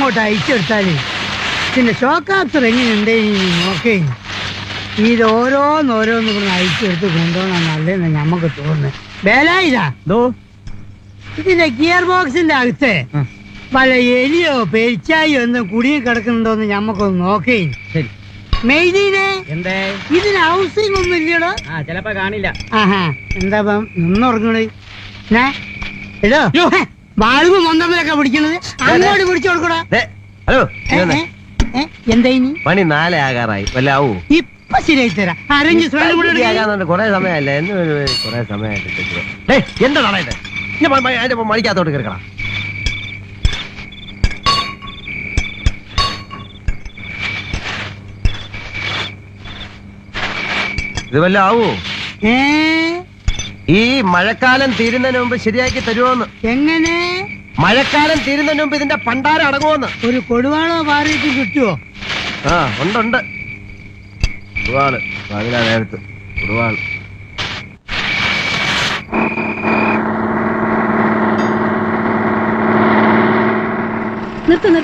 അങ്ങോട്ട് അയച്ചെടുത്താലേ പിന്നെ ഷോക്കാപ്സർ എങ്ങനെയുണ്ട് നോക്കേ ഇത് ഓരോന്നോരോന്ന് ഇവിടെ അയച്ചെടുത്ത് കൊണ്ടുപോകണം നല്ലതെന്ന് നമുക്ക് തോന്നുന്നു ബേലായില്ല ദോ ഇതിന്റെ ഗിയർ ബോക്സിന്റെ അകത്ത് ആ. പല എലിയോ പെരിച്ചായോ ഒന്നും കുടുങ്ങി കിടക്കുന്നുണ്ടോന്ന് ഞമ്മക്കൊന്ന് നോക്കേ ശരി മെയ്തീനെ എന്തേ ഇതിന് ഹൗസിംഗ് ഒന്നും ഇല്ലടോ ആ ചിലപ്പോ കാണില്ല ആഹാ എന്താ ഇപ്പം നിന്നുറങ്ങണത് ഞാ എടോ യ്യോ. വാൾവ് മൊന്തമ്മലൊക്കെ പിടിക്കണത് അങ്ങോട്ട് പിടിച്ചു കൊടുക്കടാ ദേ, ഹലോ ഏ, ഏ, ഏ, എന്താ ഇനി പണി നാലേ ആകാറായി വല്ല ആവൂ ഇപ്പൊ ശരിയായി തരാം അരഞ്ച് സ്വയം കൂടെ എടുക്ക്. ആകാന്നുണ്ട് കൊറേ സമയമല്ല എന്ന് കൊറേ സമയമായിട്ട് എന്താണ് ഇത് ഇനി മ- മ- അതിന്റെ മണിക്കകത്തോട്ട് കിടക്കണം ഇത് വല്ല ആവൂ ഏ ഈ മഴക്കാലം തീരുന്നതിന് മുമ്പ് ശരിയാക്കി തരുമോന്ന് എങ്ങനെ മഴക്കാലം തീരുന്നതിന് മുമ്പ് ഇതിന്റെ പണ്ടാരം അടങ്ങുമോന്ന് ഒരു കൊടുവാളോ പാറിയിട്ട് കിട്ടുവോ ആ ഉണ്ടുണ്ട് ഒരുപാട് പകലാ നേരത്ത് ഒരുപാട് നിർത്ത് നിർത്ത്